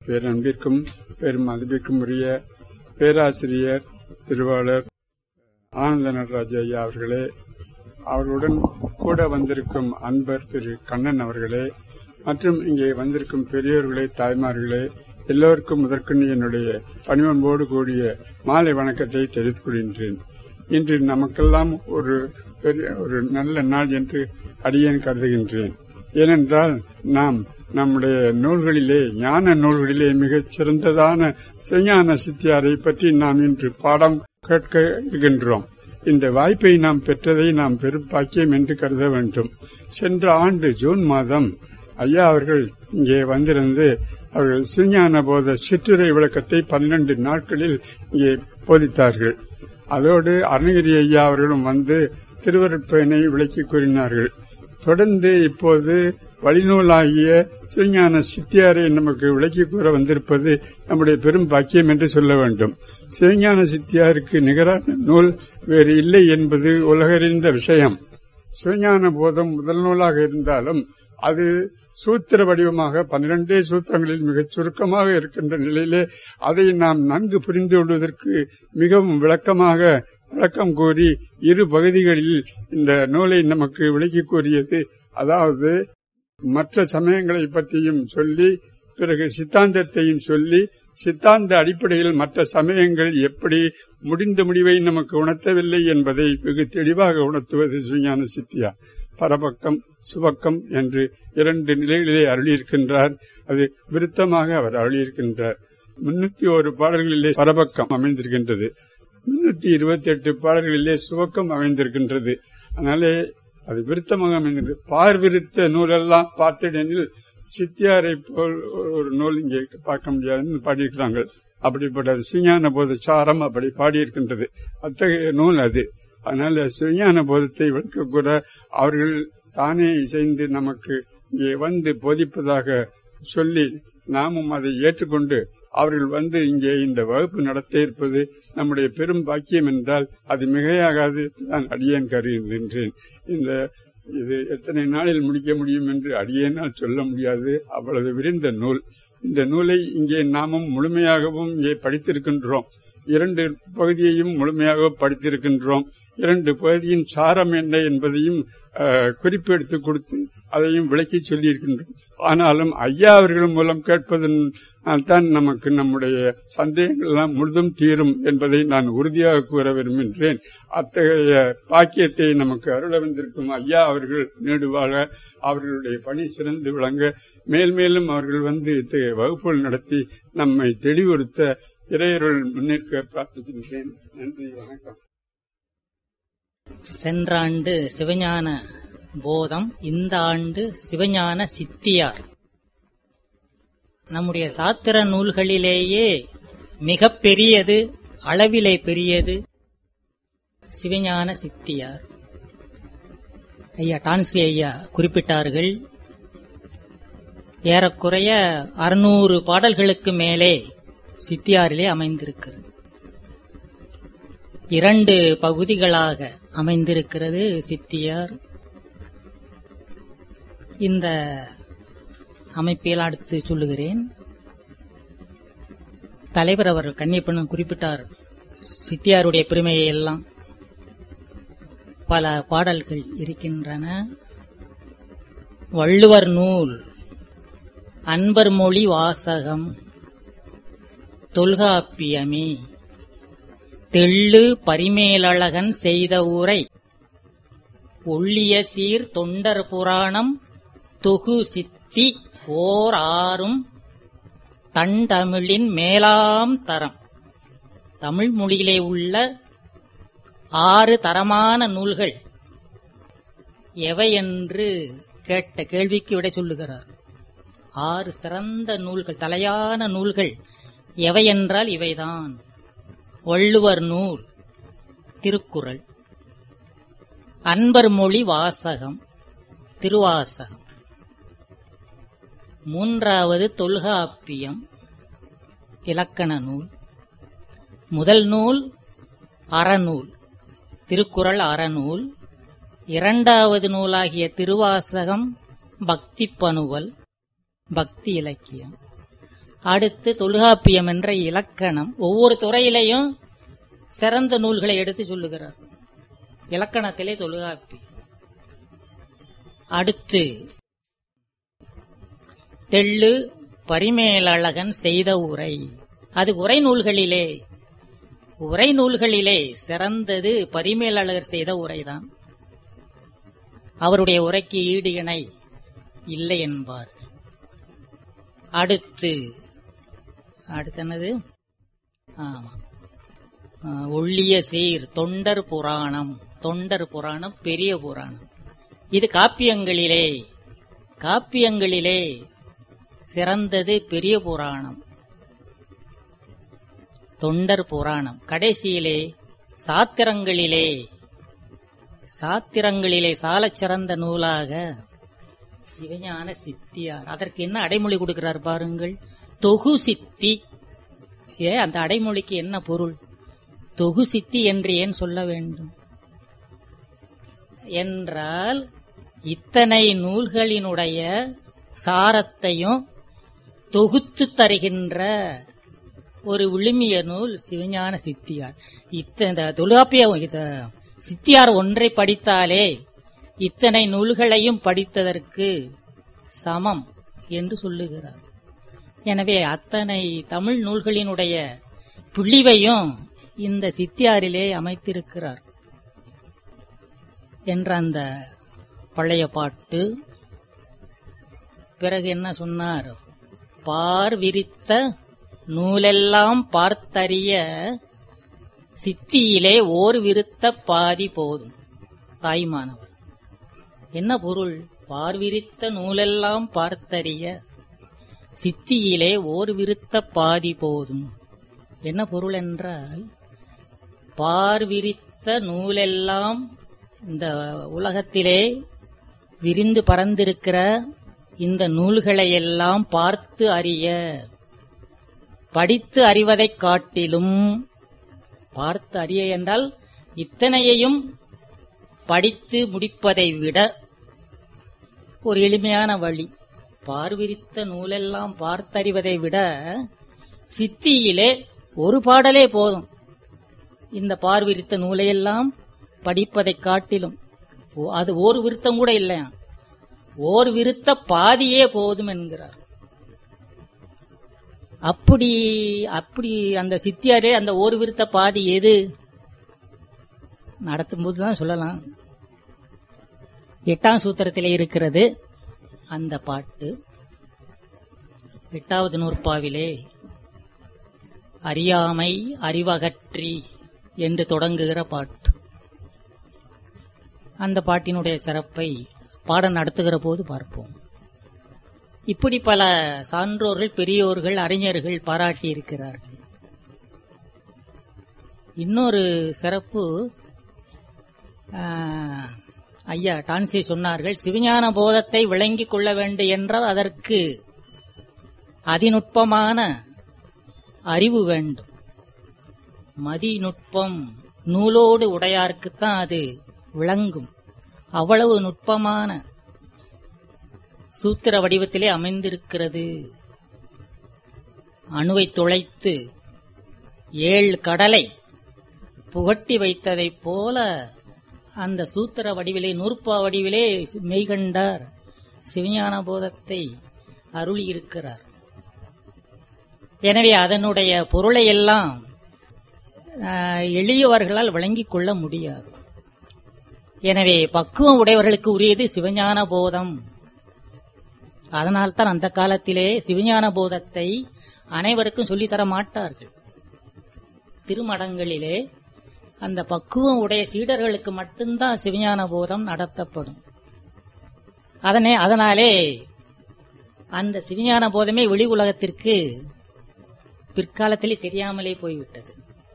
பேரன்பிற்கும் பெரும் மதிப்பிற்கும் உரிய பேராசிரியர் திருவாளர் ஆனந்த நடராஜ ஐயா அவர்களே அவர்களுடன் கூட வந்திருக்கும் அன்பர் திரு கண்ணன் அவர்களே மற்றும் இங்கே வந்திருக்கும் பெரியோர்களே தாய்மார்களே எல்லோருக்கும் முதற்கொண்டு என்னுடைய பணிவன்போடு கூடிய மாலை வணக்கத்தை தெரிவித்துக் கொள்கின்றேன் இன்று நமக்கெல்லாம் ஒரு பெரிய ஒரு நல்ல நாள் என்று அடியேன் கருதுகின்றேன் ஏனென்றால் நாம் நம்முடைய நூல்களிலே ஞான நூல்களிலே மிகச் சிறந்ததான சிஞான சித்தியாரை பற்றி நாம் இன்று பாடம் கேட்க இருக்கின்றோம் இந்த வாய்ப்பை நாம் பெற்றதை நாம் பெரும் பாக்கியம் என்று கருத வேண்டும் சென்ற ஆண்டு ஜூன் மாதம் ஐயா அவர்கள் இங்கே வந்திருந்து அவர்கள் சிஞான போத சிற்றுரை விளக்கத்தை பன்னிரண்டு நாட்களில் இங்கே போதித்தார்கள் அதோடு அருணகிரி ஐயா அவர்களும் வந்து திருவருட்பயனை விளக்கி கூறினார்கள் தொடர்ந்து இப்போது வழிநூலாகிய சிவஞான சித்தியாரை நமக்கு விளக்கி கூற வந்திருப்பது நம்முடைய பெரும் பாக்கியம் என்று சொல்ல வேண்டும் சிவஞான சித்தியாருக்கு நிகரான நூல் வேறு இல்லை என்பது உலகறிந்த விஷயம் சிவஞான போதம் முதல் நூலாக இருந்தாலும் அது சூத்திர வடிவமாக பன்னிரண்டே சூத்திரங்களில் மிகச் சுருக்கமாக இருக்கின்ற நிலையிலே அதை நாம் நன்கு புரிந்து கொள்வதற்கு மிகவும் விளக்கமாக விளக்கம் கூறி இரு பகுதிகளில் இந்த நூலை நமக்கு விளக்கி கூறியது அதாவது மற்ற சமயங்களை பற்றியும் சொல்லி பிறகு சித்தாந்தத்தையும் சொல்லி சித்தாந்த அடிப்படையில் மற்ற சமயங்கள் எப்படி முடிந்த முடிவை நமக்கு உணர்த்தவில்லை என்பதை வெகு தெளிவாக உணர்த்துவது சிவஞான சித்தியா பரபக்கம் சுபக்கம் என்று இரண்டு நிலைகளிலே அருளியிருக்கின்றார் அது விருத்தமாக அவர் அருளியிருக்கின்றார் முன்னூத்தி ஒரு பாடல்களிலே பரபக்கம் அமைந்திருக்கின்றது முன்னூத்தி இருபத்தி எட்டு பாடல்களிலே சுவக்கம் அமைந்திருக்கின்றது அதனாலே அது விருத்தமாக அமைந்தது பார்விருத்த நூலெல்லாம் பார்த்தடனில் சித்தியாரை போல் ஒரு நூல் இங்கே பார்க்க முடியாதுன்னு பாடியிருக்கிறாங்க அப்படிப்பட்ட சிஞான போத சாரம் அப்படி பாடியிருக்கின்றது அத்தகைய நூல் அது அதனால சிஞான போதத்தை விளக்க கூட அவர்கள் தானே இசைந்து நமக்கு இங்கே வந்து போதிப்பதாக சொல்லி நாமும் அதை ஏற்றுக்கொண்டு அவர்கள் வந்து இங்கே இந்த வகுப்பு நடத்த இருப்பது நம்முடைய பெரும் பாக்கியம் என்றால் அது மிகையாகாது நான் அடியேன் கருகின்றேன் இந்த இது எத்தனை நாளில் முடிக்க முடியும் என்று அடியேனால் சொல்ல முடியாது அவ்வளவு விரிந்த நூல் இந்த நூலை இங்கே நாமும் முழுமையாகவும் இங்கே படித்திருக்கின்றோம் இரண்டு பகுதியையும் முழுமையாக படித்திருக்கின்றோம் இரண்டு பகுதியின் சாரம் என்ன என்பதையும் குறிப்பு எடுத்து கொடுத்து அதையும் விளக்கி சொல்லியிருக்கின்றோம் ஆனாலும் ஐயா அவர்கள் மூலம் கேட்பதன் தான் நமக்கு நம்முடைய சந்தேகங்கள் எல்லாம் முழுதும் தீரும் என்பதை நான் உறுதியாக கூற விரும்புகின்றேன் அத்தகைய பாக்கியத்தை நமக்கு அருள வந்திருக்கும் ஐயா அவர்கள் நீடுவாழ அவர்களுடைய பணி சிறந்து விளங்க மேல் மேலும் அவர்கள் வந்து இத்தகைய வகுப்புகள் நடத்தி நம்மை தெளிவுறுத்த இறையருள் முன்னேற்க பிரார்த்திக்கின்றேன் நன்றி வணக்கம் சென்ற ஆண்டு சிவஞான போதம் இந்த ஆண்டு சிவஞான சித்தியார் நம்முடைய சாத்திர நூல்களிலேயே மிக பெரியது அளவிலே பெரியது சிவஞான சித்தியார் ஐயா டான்ஸ்ரீ ஐயா குறிப்பிட்டார்கள் ஏறக்குறைய அறுநூறு பாடல்களுக்கு மேலே சித்தியாரிலே அமைந்திருக்கிறது இரண்டு பகுதிகளாக அமைந்திருக்கிறது சித்தியார் இந்த அமைப்பில் அடுத்து சொல்லுகிறேன் தலைவர் அவர் கன்னியப்பண்ணன் குறிப்பிட்டார் சித்தியாருடைய பெருமையை எல்லாம் பல பாடல்கள் இருக்கின்றன வள்ளுவர் நூல் அன்பர் மொழி வாசகம் தொல்காப்பியமே தெள்ளு பரிமேலழகன் செய்த உரை ஒள்ளிய சீர் தொண்டர் புராணம் தொகு சித்தி ஓர் ஆறும் தன் தமிழின் மேலாம் தரம் தமிழ் மொழியிலே உள்ள ஆறு தரமான நூல்கள் எவை என்று கேட்ட கேள்விக்கு விடை சொல்லுகிறார் ஆறு சிறந்த நூல்கள் தலையான நூல்கள் எவை என்றால் இவைதான் வள்ளுவர் நூல் திருக்குறள் அன்பர் மொழி வாசகம் திருவாசகம் மூன்றாவது தொல்காப்பியம் இலக்கண நூல் முதல் நூல் அறநூல் திருக்குறள் அறநூல் இரண்டாவது நூலாகிய திருவாசகம் பக்தி பனுவல் பக்தி இலக்கியம் அடுத்து தொல்காப்பியம் என்ற இலக்கணம் ஒவ்வொரு துறையிலையும் சிறந்த நூல்களை எடுத்து சொல்லுகிறார் இலக்கணத்திலே தொல்காப்பி அடுத்து தெள்ளு பரிமேலழகன் செய்த உரை அது உரை நூல்களிலே உரை நூல்களிலே சிறந்தது பரிமேலழகர் செய்த உரைதான் அவருடைய உரைக்கு ஈடு இணை இல்லை என்பார் அடுத்து அடுத்து என்னது ஆமா ஆ, ஒள்ளிய சீர் தொண்டர் புராணம் தொண்டர் புராணம் பெரிய புராணம் இது காப்பியங்களிலே காப்பியங்களிலே சிறந்தது பெரிய புராணம் தொண்டர் புராணம் கடைசியிலே சாத்திரங்களிலே சாத்திரங்களிலே சாலச் சிறந்த நூலாக சிவஞான சித்தியார் அதற்கு என்ன அடைமொழி கொடுக்கிறார் பாருங்கள் தொகு சித்தி ஏ அந்த அடைமொழிக்கு என்ன பொருள் தொகு சித்தி என்று ஏன் சொல்ல வேண்டும் என்றால் இத்தனை நூல்களினுடைய சாரத்தையும் தொகுத்து தருகின்ற ஒரு விழுமிய நூல் சிவஞான சித்தியார் இத்த இந்த தொல்காப்பிய இத சித்தியார் ஒன்றை படித்தாலே இத்தனை நூல்களையும் படித்ததற்கு சமம் என்று சொல்லுகிறார் எனவே அத்தனை தமிழ் நூல்களினுடைய புள்ளிவையும் இந்த சித்தியாரிலே அமைத்திருக்கிறார் என்ற அந்த பழைய பாட்டு பிறகு என்ன சொன்னார் பார் விரித்த நூலெல்லாம் பார்த்தறிய சித்தியிலே ஓர் விருத்த பாதி போதும் தாய்மானவர் என்ன பொருள் பார்விரித்த நூலெல்லாம் பார்த்தறிய சித்தியிலே ஓர் விருத்த பாதி போதும் என்ன பொருள் என்றால் பார்விரித்த நூலெல்லாம் இந்த உலகத்திலே விரிந்து பறந்திருக்கிற இந்த நூல்களை எல்லாம் பார்த்து அறிய படித்து அறிவதைக் காட்டிலும் பார்த்து அறிய என்றால் இத்தனையையும் படித்து முடிப்பதை விட ஒரு எளிமையான வழி பார்விரித்த நூலெல்லாம் பார்த்தறிவதை விட சித்தியிலே ஒரு பாடலே போதும் இந்த பார்விரித்த நூலையெல்லாம் படிப்பதைக் காட்டிலும் ஓ- அது ஒரு விருத்தம் கூட இல்லையா ஓர் விருத்த பாதியே போதும் என்கிறார் அப்படி அப்படி அந்த சித்தியாரே அந்த ஒரு விருத்த பாதி எது நடத்தும் போதுதான் சொல்லலாம் எட்டாம் சூத்திரத்திலே இருக்கிறது அந்த பாட்டு எட்டாவது நூற்பாவிலே அறியாமை அறிவகற்றி என்று தொடங்குகிற பாட்டு அந்த பாட்டினுடைய சிறப்பை பாடம் நடத்துகிற போது பார்ப்போம் இப்படி பல சான்றோர்கள் பெரியோர்கள் அறிஞர்கள் பாராட்டி இருக்கிறார்கள் இன்னொரு சிறப்பு ஆஹ், ஐயா டான்சி சொன்னார்கள் சிவஞான போதத்தை விளங்கிக் கொள்ள வேண்டும் என்றால் அதற்கு அதிநுட்பமான அறிவு வேண்டும் மதிநுட்பம் நூலோடு உடையார்க்குத்தான் அது விளங்கும் அவ்வளவு நுட்பமான சூத்திர வடிவத்திலே அமைந்திருக்கிறது அணுவை துளைத்து ஏழு கடலை புகட்டி வைத்ததைப் போல அந்த சூத்திர வடிவிலே நூற்பா வடிவிலே மெய்கண்டார் சிவஞான போதத்தை அருளியிருக்கிறார் எனவே அதனுடைய பொருளை எல்லாம் ஆஹ், எளியவர்களால் விளங்கிக் கொள்ள முடியாது எனவே பக்குவம் உடையவர்களுக்கு உரியது சிவஞான போதம் அதனால்தான் அந்த காலத்திலே சிவஞான போதத்தை அனைவருக்கும் சொல்லித்தர மாட்டார்கள் திருமடங்களிலே அந்த பக்குவம் உடைய சீடர்களுக்கு மட்டும்தான் சிவஞான போதம் நடத்தப்படும் அதனே அதனாலே அந்த சிவஞான போதமே வெளி உலகத்திற்கு பிற்காலத்திலே தெரியாமலே போய்விட்டது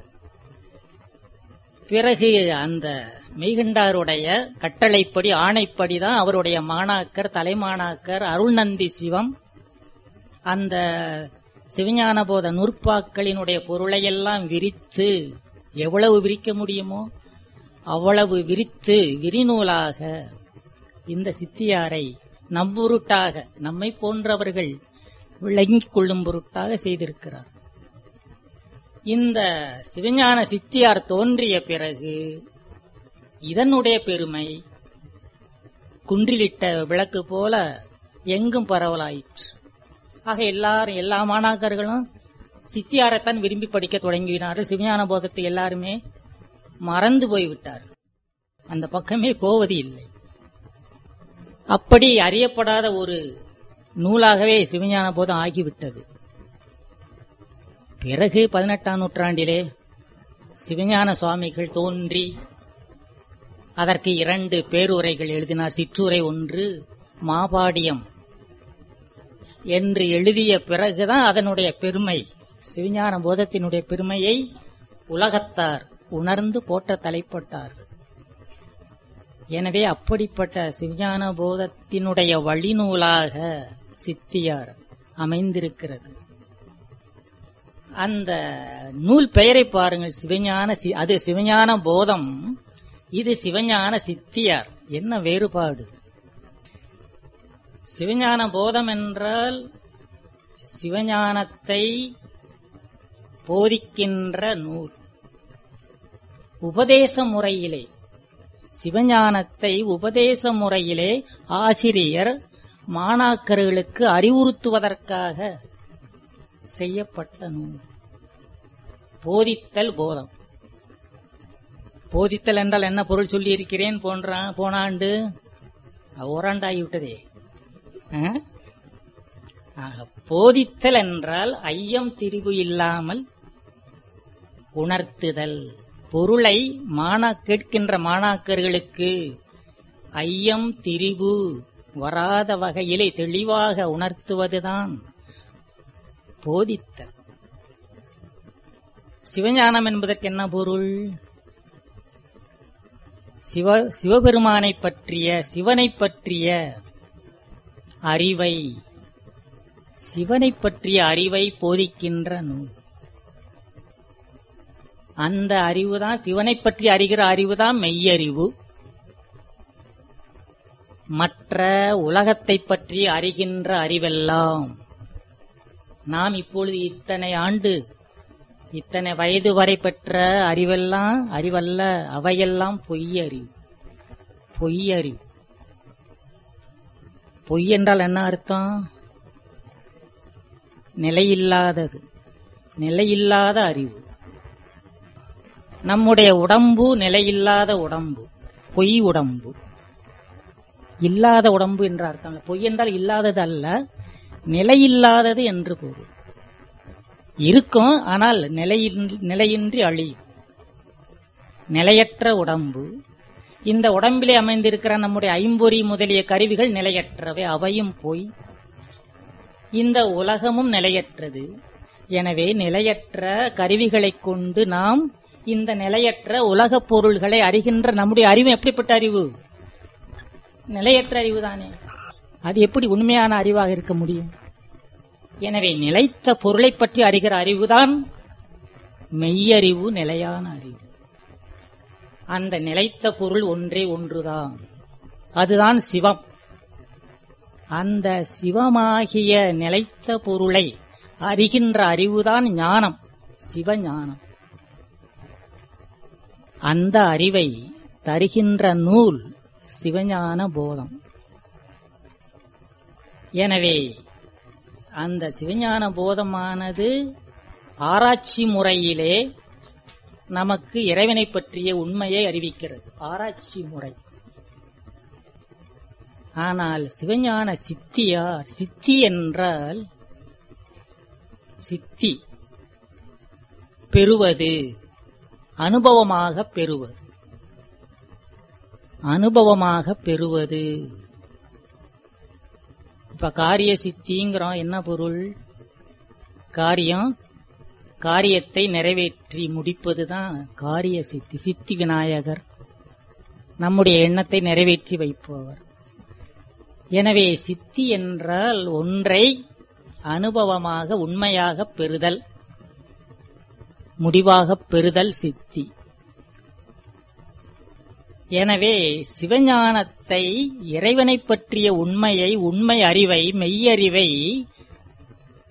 பிறகு அந்த மெய்கண்டாருடைய கட்டளைப்படி ஆணைப்படி தான் அவருடைய மாணாக்கர் தலைமாணாக்கர் அருள்நந்தி சிவம் அந்த சிவஞான போத நூற்பாக்களினுடைய பொருளையெல்லாம் விரித்து எவ்வளவு விரிக்க முடியுமோ அவ்வளவு விரித்து விரிநூலாக இந்த சித்தியாரை நம்புருட்டாக நம்மை போன்றவர்கள் விளங்கிக் கொள்ளும் பொருட்டாக செய்திருக்கிறார் இந்த சிவஞான சித்தியார் தோன்றிய பிறகு இதனுடைய பெருமை குன்றிலிட்ட விளக்கு போல எங்கும் பரவலாயிற்று ஆக எல்லாரும் எல்லா மாணாக்கர்களும் சித்தியாரைத்தான் விரும்பி படிக்க தொடங்கினார்கள் சிவஞான போதத்தை எல்லாருமே மறந்து போய்விட்டார் அந்த பக்கமே போவது இல்லை அப்படி அறியப்படாத ஒரு நூலாகவே சிவஞான போதம் ஆகிவிட்டது பிறகு பதினெட்டாம் நூற்றாண்டிலே சிவஞான சுவாமிகள் தோன்றி அதற்கு இரண்டு பேருரைகள் எழுதினார் சிற்றுரை ஒன்று மாபாடியம் என்று எழுதிய பிறகுதான் அதனுடைய பெருமை சிவஞான போதத்தினுடைய பெருமையை உலகத்தார் உணர்ந்து போட்ட தலைப்பட்டார் எனவே அப்படிப்பட்ட சிவஞான போதத்தினுடைய வழிநூலாக சித்தியார் அமைந்திருக்கிறது அந்த நூல் பெயரை பாருங்கள் சிவஞான சி- அது சிவஞான போதம் இது சிவஞான சித்தியார் என்ன வேறுபாடு சிவஞான போதம் என்றால் சிவஞானத்தை போதிக்கின்ற நூல் உபதேச முறையிலே சிவஞானத்தை உபதேச முறையிலே ஆசிரியர் மாணாக்கர்களுக்கு அறிவுறுத்துவதற்காக செய்யப்பட்ட நூல் போதித்தல் போதம் போதித்தல் என்றால் என்ன பொருள் சொல்லி இருக்கிறேன் போன்ற போன ஆண்டு ஓராண்டாகிவிட்டதே ஆ? ஆக போதித்தல் என்றால் ஐயம் திரிவு இல்லாமல் உணர்த்துதல் பொருளை மாணா கேட்கின்ற மாணாக்கர்களுக்கு ஐயம் திரிவு வராத வகையிலே தெளிவாக உணர்த்துவதுதான் போதித்தல் சிவஞானம் என்பதற்கு என்ன பொருள் சிவ சிவபெருமானை பற்றிய சிவனை பற்றிய அறிவை சிவனை பற்றிய அறிவை போதிக்கின்ற நூல் அந்த அறிவுதான் சிவனை பற்றி அறிகிற அறிவுதான் மெய்யறிவு மற்ற உலகத்தை பற்றி அறிகின்ற அறிவெல்லாம் நாம் இப்பொழுது இத்தனை ஆண்டு இத்தனை வயது வரை பெற்ற அறிவெல்லாம் அறிவல்ல அவையெல்லாம் பொய் அறிவு பொய் அறிவு பொய் என்றால் என்ன அர்த்தம் நிலையில்லாதது நிலையில்லாத அறிவு நம்முடைய உடம்பு நிலையில்லாத உடம்பு பொய் உடம்பு இல்லாத உடம்பு என்ற அர்த்தம் இல்ல. பொய் என்றால் இல்லாதது அல்ல நிலையில்லாதது என்று பொருள் இருக்கும் ஆனால் நிலையின்- நிலையின்றி அழியும் நிலையற்ற உடம்பு இந்த உடம்பிலே அமைந்திருக்கிற நம்முடைய ஐம்பொறி முதலிய கருவிகள் நிலையற்றவை அவையும் போய் இந்த உலகமும் நிலையற்றது எனவே நிலையற்ற கருவிகளைக் கொண்டு நாம் இந்த நிலையற்ற உலகப் பொருள்களை அறிகின்ற நம்முடைய அறிவு எப்படிப்பட்ட அறிவு நிலையற்ற அறிவு தானே அது எப்படி உண்மையான அறிவாக இருக்க முடியும் எனவே நிலைத்த பொருளைப் பற்றி அறிகிற அறிவுதான் மெய்யறிவு நிலையான அறிவு அந்த நிலைத்த பொருள் ஒன்றே ஒன்றுதான் அதுதான் சிவம் அந்த சிவமாகிய நிலைத்த பொருளை அறிகின்ற அறிவுதான் ஞானம் சிவஞானம் அந்த அறிவை தருகின்ற நூல் சிவஞான போதம் எனவே அந்த சிவஞான போதமானது ஆராய்ச்சி முறையிலே நமக்கு இறைவனை பற்றிய உண்மையை அறிவிக்கிறது ஆராய்ச்சி முறை ஆனால் சிவஞான சித்தியார் சித்தி என்றால் சித்தி பெறுவது அனுபவமாக பெறுவது அனுபவமாக பெறுவது இப்ப காரிய சித்திங்கிறோம் என்ன பொருள் காரியம் காரியத்தை நிறைவேற்றி முடிப்பதுதான் காரிய சித்தி சித்தி விநாயகர் நம்முடைய எண்ணத்தை நிறைவேற்றி வைப்பவர் எனவே சித்தி என்றால் ஒன்றை அனுபவமாக உண்மையாக பெறுதல் முடிவாக பெறுதல் சித்தி எனவே சிவஞானத்தை இறைவனைப் பற்றிய உண்மையை உண்மை அறிவை மெய்யறிவை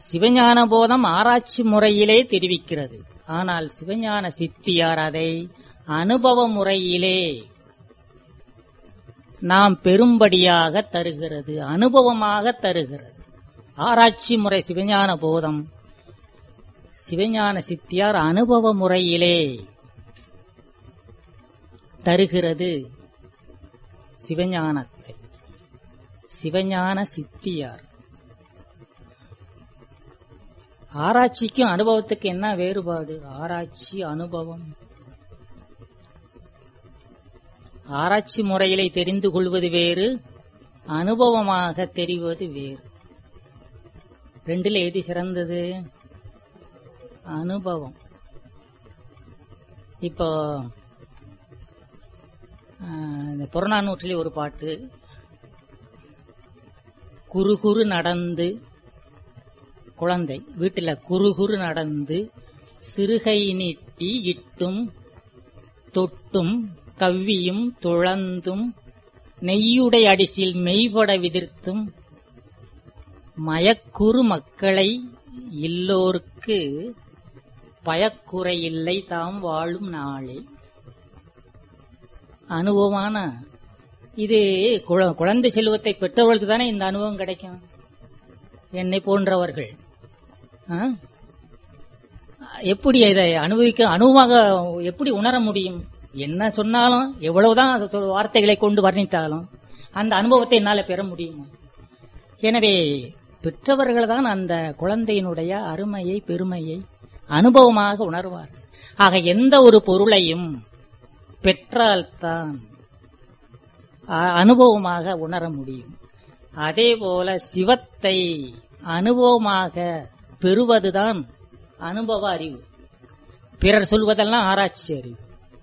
சிவஞான போதம் ஆராய்ச்சி முறையிலே தெரிவிக்கிறது ஆனால் சிவஞான சித்தியார் அதை அனுபவ முறையிலே நாம் பெரும்படியாக தருகிறது அனுபவமாக தருகிறது ஆராய்ச்சி முறை சிவஞான போதம் சிவஞான சித்தியார் அனுபவ முறையிலே தருகிறது சிவஞானத்தை சிவஞான சித்தியார் ஆராய்ச்சிக்கும் அனுபவத்துக்கு என்ன வேறுபாடு ஆராய்ச்சி அனுபவம் ஆராய்ச்சி முறையிலே தெரிந்து கொள்வது வேறு அனுபவமாக தெரிவது வேறு ரெண்டுல எது சிறந்தது அனுபவம் இப்போ ஆஹ், இந்த புறநானூற்றிலே ஒரு பாட்டு குறு குறு நடந்து குழந்தை வீட்டுல குறு குறு நடந்து சிறுகை நீட்டி இட்டும் தொட்டும் கவ்வியும் துழந்தும் நெய்யுடை அடிசில் மெய்பட விதிர்த்தும் மயக்குறு மக்களை இல்லோர்க்கு பயக்குறை இல்லை தாம் வாழும் நாளே அனுபவமான இது குழ- குழந்தை செல்வத்தை பெற்றவர்களுக்கு தானே இந்த அனுபவம் கிடைக்கும் என்னை போன்றவர்கள் ஆ? எப்படி இதை அனுபவிக்க அனுபவமாக எப்படி உணர முடியும் என்ன சொன்னாலும் எவ்வளவுதான் சொ- வார்த்தைகளை கொண்டு வர்ணித்தாலும் அந்த அனுபவத்தை என்னால பெற முடியுமா எனவே பெற்றவர்கள் தான் அந்த குழந்தையினுடைய அருமையை பெருமையை அனுபவமாக உணர்வார்கள் ஆக எந்த ஒரு பொருளையும் பெற்றால்தான் அ- அனுபவமாக உணர முடியும் அதே போல சிவத்தை அனுபவமாக பெறுவதுதான் அனுபவ அறிவு பிறர் சொல்வதெல்லாம் ஆராய்ச்சி அறிவு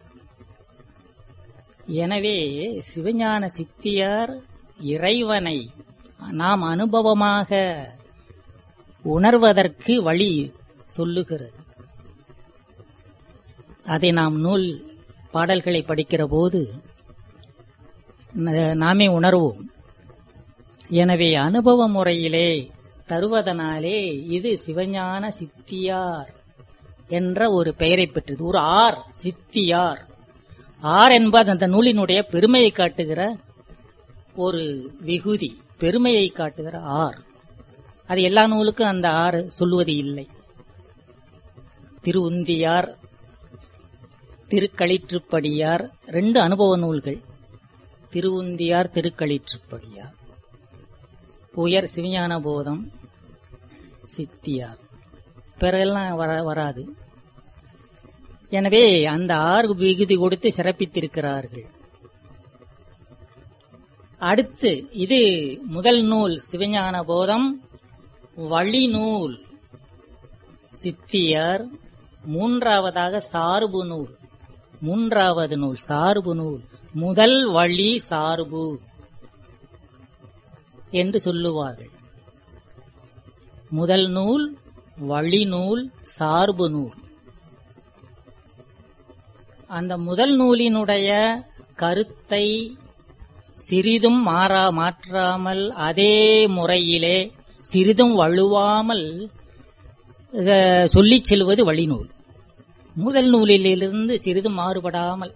எனவே சிவஞான சித்தியார் இறைவனை நாம் அனுபவமாக உணர்வதற்கு வழி சொல்லுகிறது அதை நாம் நூல் பாடல்களை படிக்கிற போது ந- நாமே உணர்வோம் எனவே அனுபவ முறையிலே தருவதனாலே இது சிவஞான சித்தியார் என்ற ஒரு பெயரை பெற்றது ஒரு ஆர் சித்தியார் ஆர் என்பது அந்த நூலினுடைய பெருமையை காட்டுகிற ஒரு விகுதி பெருமையை காட்டுகிற ஆர் அது எல்லா நூலுக்கும் அந்த ஆறு சொல்லுவது இல்லை திருவுந்தியார் திருக்களிற்றுப்படியார் ரெண்டு அனுபவ நூல்கள் திருவுந்தியார் திருக்களிற்றுப்படியார் உயர் சிவஞான போதம் சித்தியார் பிறகெல்லாம் வர வராது எனவே அந்த ஆறு விகுதி கொடுத்து சிறப்பித்திருக்கிறார்கள் அடுத்து இது முதல் நூல் சிவஞான போதம் வழி நூல் சித்தியார் மூன்றாவதாக சார்பு நூல் மூன்றாவது நூல் சார்பு நூல் முதல் வழி சார்பு என்று சொல்லுவார்கள் முதல் நூல் வழி நூல் சார்பு நூல் அந்த முதல் நூலினுடைய கருத்தை சிறிதும் மாறா மாற்றாமல் அதே முறையிலே சிறிதும் வழுவாமல் அஹ், சொல்லிச் செல்வது வழிநூல் முதல் நூலிலிருந்து சிறிதும் மாறுபடாமல்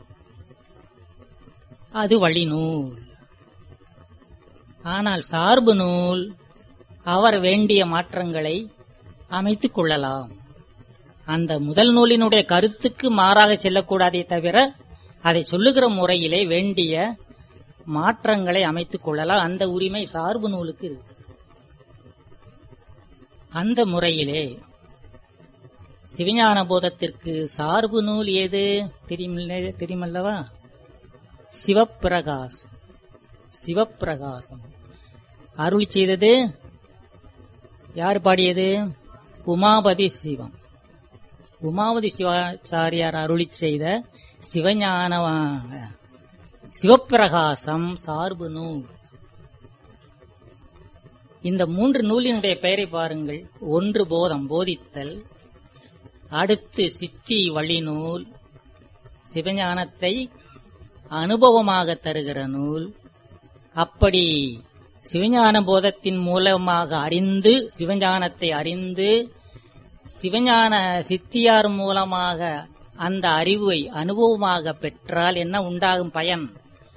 அது வழிநூல் ஆனால் சார்பு நூல் அவர் வேண்டிய மாற்றங்களை அமைத்துக் கொள்ளலாம் அந்த முதல் நூலினுடைய கருத்துக்கு மாறாக செல்லக்கூடாதே தவிர அதை சொல்லுகிற முறையிலே வேண்டிய மாற்றங்களை அமைத்துக் கொள்ளலாம் அந்த உரிமை சார்பு நூலுக்கு இருக்கு அந்த முறையிலே சிவஞான போதத்திற்கு சார்பு நூல் ஏது தெரியுமில்ல- தெரியுமல்லவா சிவப்பிரகாசம் சிவப்பிரகாசம் அருள் செய்தது யார் பாடியது உமாபதி சிவம் உமாவதி சிவாச்சாரியார் அருளி செய்த சிவஞான சிவப்பிரகாசம் சார்பு நூல் இந்த மூன்று நூலினுடைய பெயரை பாருங்கள் ஒன்று போதம் போதித்தல் அடுத்து சித்தி வழிநூல் சிவஞானத்தை அனுபவமாக தருகிற நூல் அப்படி சிவஞான போதத்தின் மூலமாக அறிந்து சிவஞானத்தை அறிந்து சிவஞான சித்தியார் மூலமாக அந்த அறிவை அனுபவமாக பெற்றால் என்ன உண்டாகும் பயன்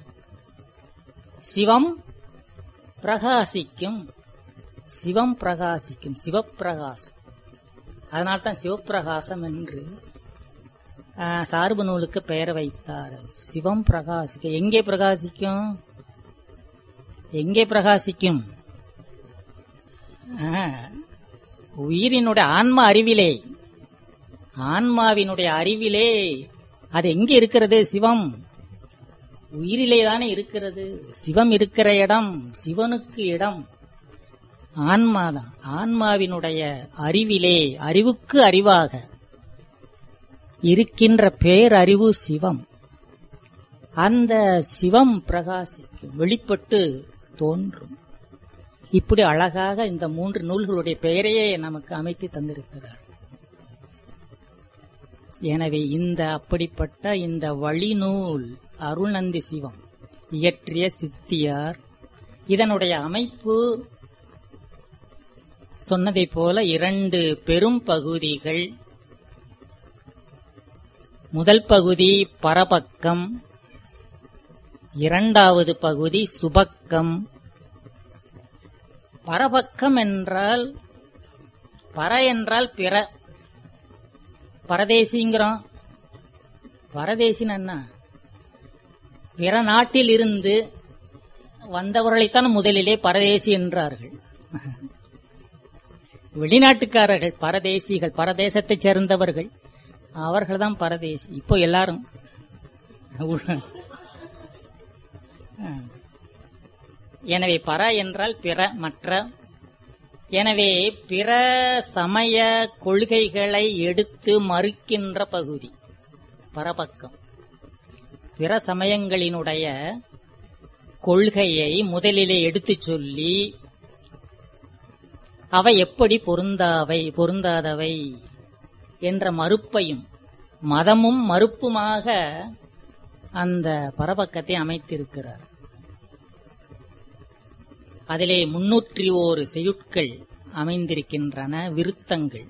சிவம் பிரகாசிக்கும் சிவம் பிரகாசிக்கும் சிவப்பிரகாசம் அதனால்தான் சிவப்பிரகாசம் என்று ஆ, சார்பு நூலுக்கு பெயர் வைத்தார் சிவம் பிரகாசிக்க எங்கே பிரகாசிக்கும் எங்கே பிரகாசிக்கும் ஆ, உயிரினுடைய ஆன்ம அறிவிலே ஆன்மாவினுடைய அறிவிலே அது எங்கே இருக்கிறது சிவம் உயிரிலே தானே இருக்கிறது சிவம் இருக்கிற இடம் சிவனுக்கு இடம் ஆன்மாதான் ஆன்மாவினுடைய அறிவிலே அறிவுக்கு அறிவாக இருக்கின்ற பேரறிவு சிவம் அந்த சிவம் பிரகாசிக்கும் வெளிப்பட்டு தோன்றும் இப்படி அழகாக இந்த மூன்று நூல்களுடைய பெயரையே நமக்கு அமைத்து தந்திருக்கிறார் எனவே இந்த அப்படிப்பட்ட இந்த வழிநூல் அருள்நந்தி சிவம் இயற்றிய சித்தியார் இதனுடைய அமைப்பு சொன்னதைப் போல இரண்டு பெரும் பகுதிகள் முதல் பகுதி பரபக்கம் இரண்டாவது பகுதி சுபக்கம் பரபக்கம் என்றால் பர என்றால் பிற பரதேசிங்கிறோம் பரதேசின்னு என்ன பிற நாட்டில் இருந்து வந்தவர்களைத்தான் முதலிலே பரதேசி என்றார்கள் வெளிநாட்டுக்காரர்கள் பரதேசிகள் பரதேசத்தைச் சேர்ந்தவர்கள் அவர்கள்தான் பரதேசி இப்போ எல்லாரும் எனவே பர என்றால் பிற மற்ற எனவே பிற சமய கொள்கைகளை எடுத்து மறுக்கின்ற பகுதி பரபக்கம் பிற சமயங்களினுடைய கொள்கையை முதலிலே எடுத்துச் சொல்லி அவை எப்படி பொருந்தாவை பொருந்தாதவை என்ற மறுப்பையும் மதமும் மறுப்புமாக அந்த பரபக்கத்தை அமைத்திருக்கிறார் அதிலே முன்னூற்றி ஓரு செய்யுட்கள் அமைந்திருக்கின்றன விருத்தங்கள்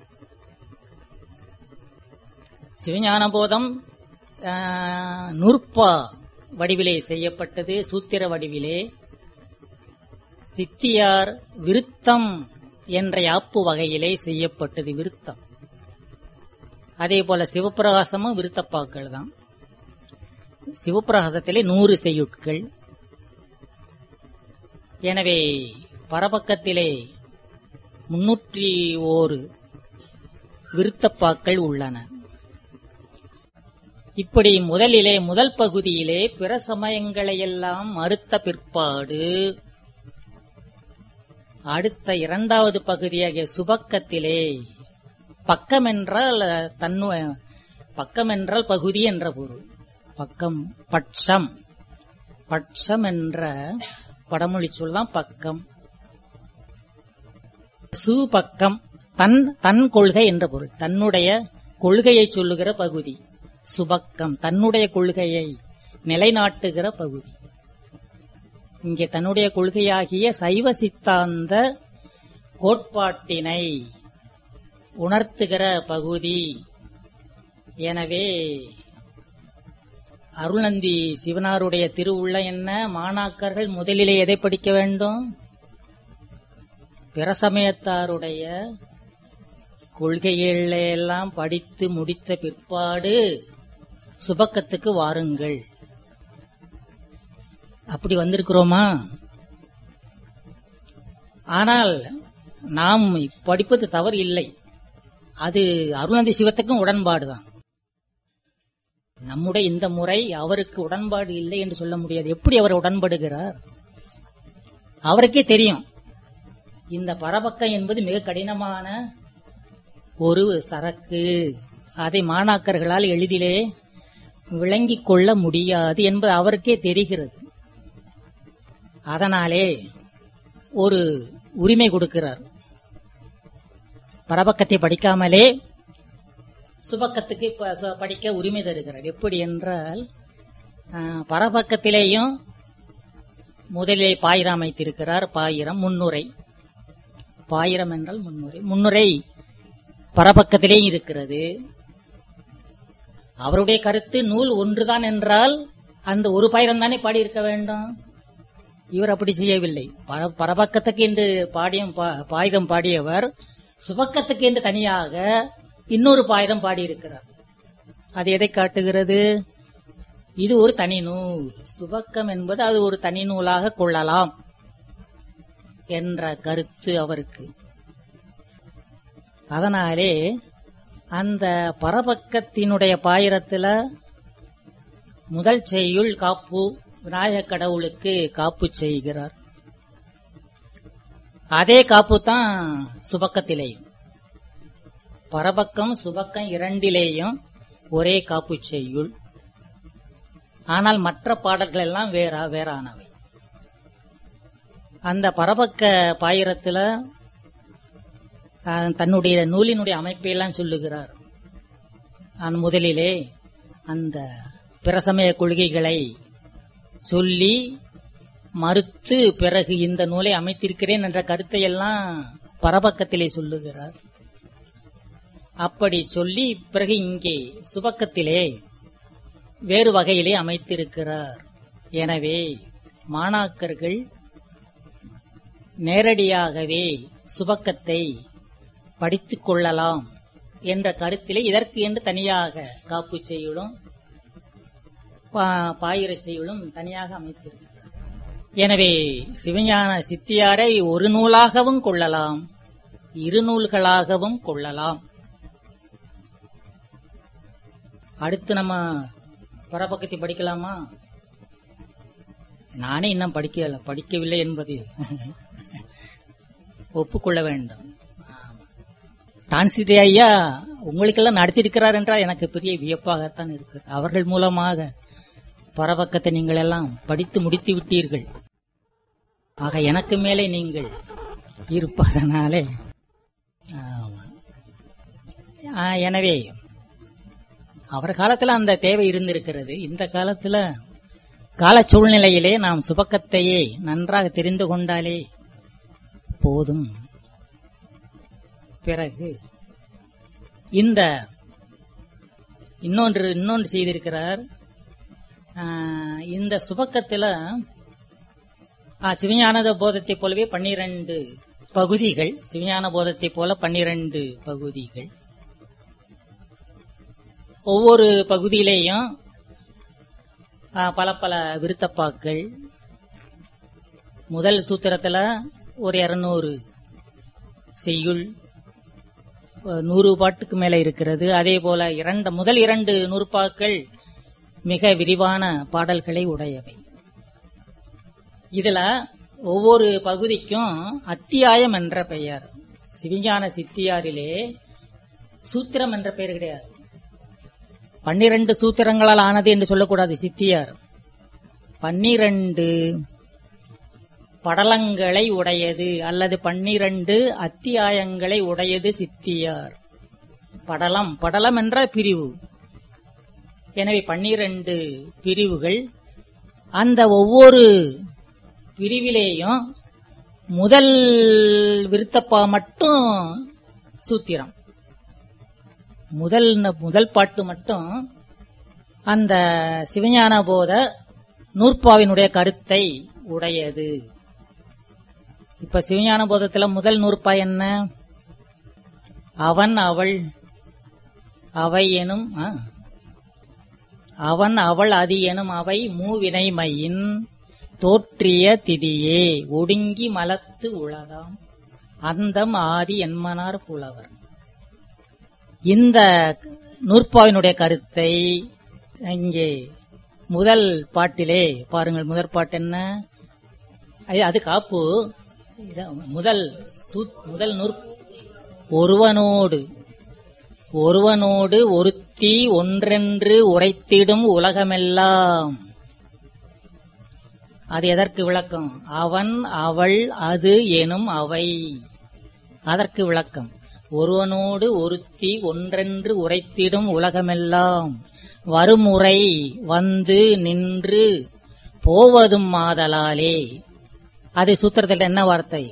சிவஞானபோதம் ஆஹ், நூற்பா வடிவிலே செய்யப்பட்டது சூத்திர வடிவிலே சித்தியார் விருத்தம் என்ற யாப்பு வகையிலே செய்யப்பட்டது விருத்தம் அதே போல சிவப்பிரகாசமும் விருத்தப்பாக்கள் தான் சிவப்பிரகாசத்திலே நூறு செய்யுட்கள் எனவே பரபக்கத்திலே முன்னூற்றி ஓரு விருத்தப்பாக்கள் உள்ளன இப்படி முதலிலே முதல் பகுதியிலே பிற சமயங்களையெல்லாம் மறுத்த பிற்பாடு அடுத்த இரண்டாவது பகுதியாகிய சுபக்கத்திலே பக்கம் என்றால் தன்னு பக்கம் என்றால் பகுதி என்ற பொருள் பக்கம் பட்சம் பட்சம் என்ற வடமொழி சொல் தான் பக்கம் சுபக்கம் தன் தன் கொள்கை என்ற பொருள் தன்னுடைய கொள்கையை சொல்லுகிற பகுதி சுபக்கம் தன்னுடைய கொள்கையை நிலைநாட்டுகிற பகுதி இங்கே தன்னுடைய கொள்கையாகிய சைவ சித்தாந்த கோட்பாட்டினை உணர்த்துகிற பகுதி எனவே அருள்நந்தி சிவனாருடைய திருவுள்ள என்ன மாணாக்கர்கள் முதலிலே எதை படிக்க வேண்டும் பிற சமயத்தாருடைய கொள்கைகளை எல்லாம் படித்து முடித்த பிற்பாடு சுபக்கத்துக்கு வாருங்கள் அப்படி வந்திருக்கிறோமா ஆனால் நாம் படிப்பது தவறு இல்லை அது அருணந்தி சிவத்துக்கும் உடன்பாடுதான் நம்முடைய இந்த முறை அவருக்கு உடன்பாடு இல்லை என்று சொல்ல முடியாது எப்படி அவர் உடன்படுகிறார் அவருக்கே தெரியும் இந்த பரபக்கம் என்பது மிக கடினமான ஒரு சரக்கு அதை மாணாக்கர்களால் எளிதிலே விளங்கிக் கொள்ள முடியாது என்பது அவருக்கே தெரிகிறது அதனாலே ஒரு உரிமை கொடுக்கிறார் பரபக்கத்தை படிக்காமலே சுபக்கத்துக்கு ப- சு- படிக்க உரிமை தருகிறார் எப்படி என்றால் ஆ, பரபக்கத்திலேயும் முதலிலே பாயிரம் அமைத்திருக்கிறார் பாயிரம் முன்னுரை பாயிரம் என்றால் முன்னுரை முன்னுரை பரபக்கத்திலே இருக்கிறது அவருடைய கருத்து நூல் ஒன்றுதான் என்றால் அந்த ஒரு பாயிரம் தானே பாடியிருக்க வேண்டும் இவர் அப்படி செய்யவில்லை பர- பரபக்கத்துக்கு என்று பாடியம் பா- பாயிரம் பாடியவர் சுபக்கத்துக்கு என்று தனியாக இன்னொரு பாயிரம் பாடியிருக்கிறார் அது எதை காட்டுகிறது இது ஒரு தனி நூல் சுபக்கம் என்பது அது ஒரு தனி நூலாக கொள்ளலாம் என்ற கருத்து அவருக்கு அதனாலே அந்த பரபக்கத்தினுடைய பாயிரத்துல முதல் செய்யுள் காப்பு விநாயகக் கடவுளுக்கு காப்பு செய்கிறார் அதே காப்பு தான் சுபக்கத்திலேயும் பரபக்கம் சுபக்கம் இரண்டிலேயும் ஒரே காப்பு செய்யுள் ஆனால் மற்ற பாடல்கள் எல்லாம் வேற வேறானவை அந்த பரபக்க பாயிரத்துல அஹ், தன்னுடைய நூலினுடைய அமைப்பையெல்லாம் சொல்லுகிறார் நான் முதலிலே அந்த பிரசமய கொள்கைகளை சொல்லி மறுத்து பிறகு இந்த நூலை அமைத்திருக்கிறேன் என்ற கருத்தை எல்லாம் பரபக்கத்திலே சொல்லுகிறார் அப்படி சொல்லி பிறகு இங்கே சுபக்கத்திலே வேறு வகையிலே அமைத்திருக்கிறார் எனவே மாணாக்கர்கள் நேரடியாகவே சுபக்கத்தை படித்துக் கொள்ளலாம் என்ற கருத்திலே இதற்கு என்று தனியாக காப்பு செய்யுளும் பா- பாயிர செய்யுளும் தனியாக அமைத்திருக்கிறார் எனவே சிவஞான சித்தியாரை ஒரு நூலாகவும் கொள்ளலாம் இரு நூல்களாகவும் கொள்ளலாம் அடுத்து நம்ம பரபக்கத்தை படிக்கலாமா நானே இன்னும் படிக்கல படிக்கவில்லை என்பது ஒப்புக்கொள்ள வேண்டும் ஆமா. டான்சிட்டி ஐயா உங்களுக்கெல்லாம் நடத்தியிருக்கிறார் என்றால் எனக்கு பெரிய வியப்பாகத்தான் இருக்கு அவர்கள் மூலமாக பரபக்கத்தை நீங்கள் எல்லாம் படித்து முடித்து விட்டீர்கள் ஆக எனக்கு மேலே நீங்கள் இருப்பதனாலே ஆமா. ஆ, எனவே அவர் காலத்துல அந்த தேவை இருந்திருக்கிறது இந்த காலத்துல கால சூழ்நிலையிலே நாம் சுபக்கத்தையே நன்றாக தெரிந்து கொண்டாலே போதும் பிறகு இந்த இன்னொன்று இன்னொன்று செய்திருக்கிறார் ஆ, இந்த சுபக்கத்துல ஆ, சிவஞானத போதத்தை போலவே பன்னிரண்டு பகுதிகள் சிவஞான போதத்தை போல பன்னிரண்டு பகுதிகள் ஒவ்வொரு பகுதியிலேயும் ஆ, பல பல விருத்தப்பாக்கள் முதல் சூத்திரத்துல ஒரு இருநூறு செய்யுள் அஹ், நூறு பாட்டுக்கு மேல இருக்கிறது அதே போல இரண்டு முதல் இரண்டு நூற்பாக்கள் மிக விரிவான பாடல்களை உடையவை இதுல ஒவ்வொரு பகுதிக்கும் அத்தியாயம் என்ற பெயர் சிவஞான சித்தியாரிலே சூத்திரம் என்ற பெயர் கிடையாது பன்னிரண்டு சூத்திரங்களால் ஆனது என்று சொல்லக்கூடாது சித்தியார் பன்னிரண்டு படலங்களை உடையது அல்லது பன்னிரண்டு அத்தியாயங்களை உடையது சித்தியார் படலம் படலம் என்ற பிரிவு எனவே பன்னிரண்டு பிரிவுகள் அந்த ஒவ்வொரு பிரிவிலேயும் முதல் விருத்தப்பா மட்டும் சூத்திரம் முதல் முதல் பாட்டு மட்டும் அந்த சிவஞான போத நூற்பாவினுடைய கருத்தை உடையது இப்ப சிவஞான போதத்துல முதல் நூற்பா என்ன அவன் அவள் அவை எனும் ஆ. அவன் அவள் அது எனும் அவை மூவினைமையின் தோற்றிய திதியே ஒடுங்கி மலத்து உலகாம் அந்தம் ஆதி என்மனார் புலவர் இந்த நூற்பாவினுடைய கருத்தை இங்கே முதல் பாட்டிலே பாருங்கள் முதல் பாட்டு என்ன அது- அது காப்பு இது முதல் சூ- முதல் நூற் ஒருவனோடு ஒருவனோடு ஒருத்தி ஒன்றென்று உரைத்திடும் உலகமெல்லாம் அது எதற்கு விளக்கம் அவன் அவள் அது எனும் அவை அதற்கு விளக்கம் ஒருவனோடு ஒருத்தி ஒன்றென்று உரைத்திடும் உலகமெல்லாம் வருமுறை வந்து நின்று போவதும் மாதலாலே அது சூத்திரத்தில் என்ன வார்த்தை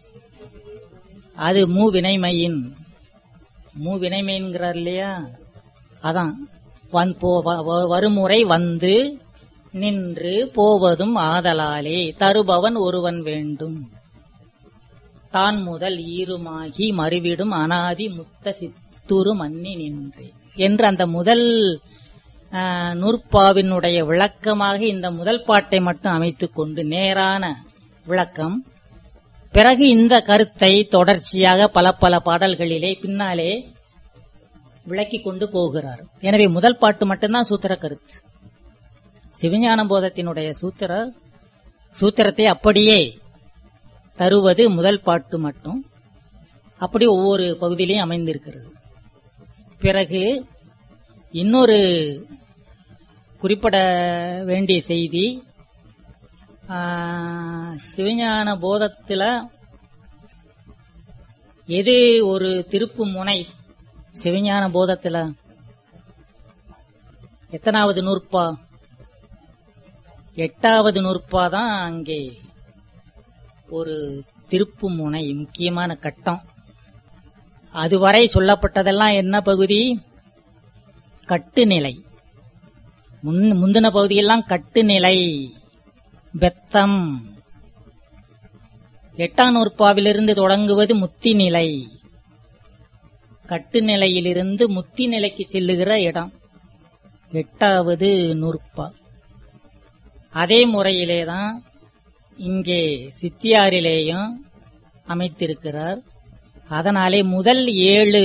அது மூ வினைமையின் மூ வினைமைங்கிறார் இல்லையா அதான் வந் போ- வ- வ- வருமுறை வந்து நின்று போவதும் ஆதலாலே தருபவன் ஒருவன் வேண்டும் தான் முதல் ஈருமாகி மறுவிடும் அனாதி முத்த சித்துரு மன்னி நின்றே என்று அந்த முதல் ஆ, நூற்பாவினுடைய விளக்கமாக இந்த முதல் பாட்டை மட்டும் அமைத்துக் கொண்டு நேரான விளக்கம் பிறகு இந்த கருத்தை தொடர்ச்சியாக பல பல பாடல்களிலே பின்னாலே விளக்கிக் கொண்டு போகிறார் எனவே முதல் பாட்டு மட்டும்தான் சூத்திர கருத்து சிவஞான போதத்தினுடைய சூத்திர சூத்திரத்தை அப்படியே தருவது முதல் பாட்டு மட்டும் அப்படி ஒவ்வொரு பகுதியிலையும் அமைந்திருக்கிறது பிறகு இன்னொரு குறிப்பிட வேண்டிய செய்தி ஆ, சிவஞான போதத்துல எது ஒரு திருப்பு முனை சிவஞான போதத்துல எத்தனாவது நூற்பா எட்டாவது நூற்பா தான் அங்கே ஒரு திருப்பு முனை முக்கியமான கட்டம் அதுவரை சொல்லப்பட்டதெல்லாம் என்ன பகுதி கட்டுநிலை முன் முந்தின பகுதியெல்லாம் கட்டுநிலை பெத்தம் எட்டாம் நூற்பாவிலிருந்து தொடங்குவது முத்தி நிலை கட்டுநிலையிலிருந்து முத்தி நிலைக்கு செல்லுகிற இடம் எட்டாவது நூற்பா அதே முறையிலேதான் இங்கே சித்தியாரிலேயும் அமைத்திருக்கிறார் அதனாலே முதல் ஏழு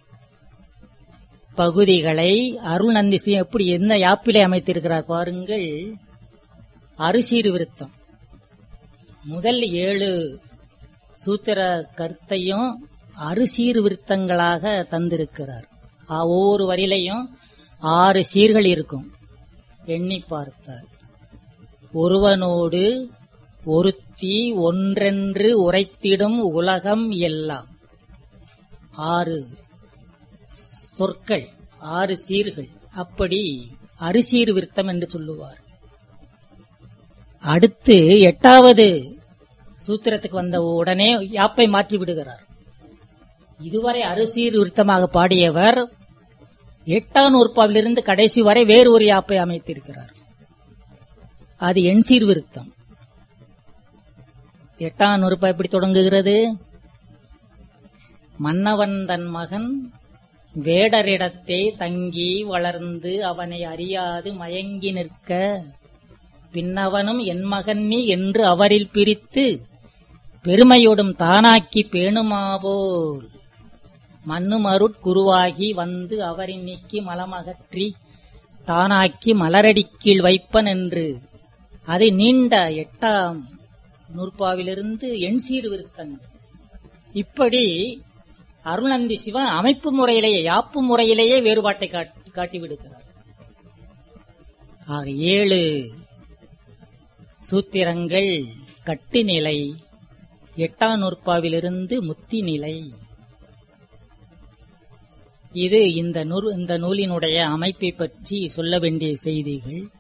பகுதிகளை அருள்நந்திசி எப்படி எந்த யாப்பிலே அமைத்திருக்கிறார் பாருங்கள் அரிசீர் விருத்தம் முதல் ஏழு சூத்திர கருத்தையும் அரிசீர் விருத்தங்களாக தந்திருக்கிறார் ஆ, ஒவ்வொரு வரியிலையும் ஆறு சீர்கள் இருக்கும் எண்ணி பார்த்தார் ஒருவனோடு ஒருத்தி ஒன்றென்று உரைத்திடும் உலகம் எல்லாம் ஆறு சொற்கள் ஆறு சீர்கள் அப்படி அரிசீர் விருத்தம் என்று சொல்லுவார் அடுத்து எட்டாவது சூத்திரத்துக்கு வந்த உடனே யாப்பை மாற்றி விடுகிறார் இதுவரை அரிசீர் விருத்தமாக பாடியவர் எட்டாம் நூற்பாவிலிருந்து கடைசி வரை வேறு ஒரு யாப்பை அமைத்திருக்கிறார் அது எண்சீர் விருத்தம் எட்டாம் நூற்பா எப்படி தொடங்குகிறது மன்னவன் தன் மகன் வேடரிடத்தே தங்கி வளர்ந்து அவனை அறியாது மயங்கி நிற்க பின்னவனும் என் மகன் நீ என்று அவரில் பிரித்து பெருமையோடும் தானாக்கி பேணுமாவோல் மண்ணுமருட் குருவாகி வந்து அவரின் நீக்கி மலமகற்றி தானாக்கி மலரடிக்கீழ் வைப்பன் என்று அது நீண்ட எட்டாம் நூற்பாவிலிருந்து எண்சீர் விருத்தன் இப்படி அருணந்தி சிவன் அமைப்பு முறையிலேயே யாப்பு முறையிலேயே வேறுபாட்டை காட்டி- காட்டிவிடுகிறார் ஆக ஏழு சூத்திரங்கள் கட்டுநிலை எட்டாம் நூற்பாவிலிருந்து முத்தி நிலை இது இந்த நூல் இந்த நூலினுடைய அமைப்பை பற்றி சொல்ல வேண்டிய செய்திகள்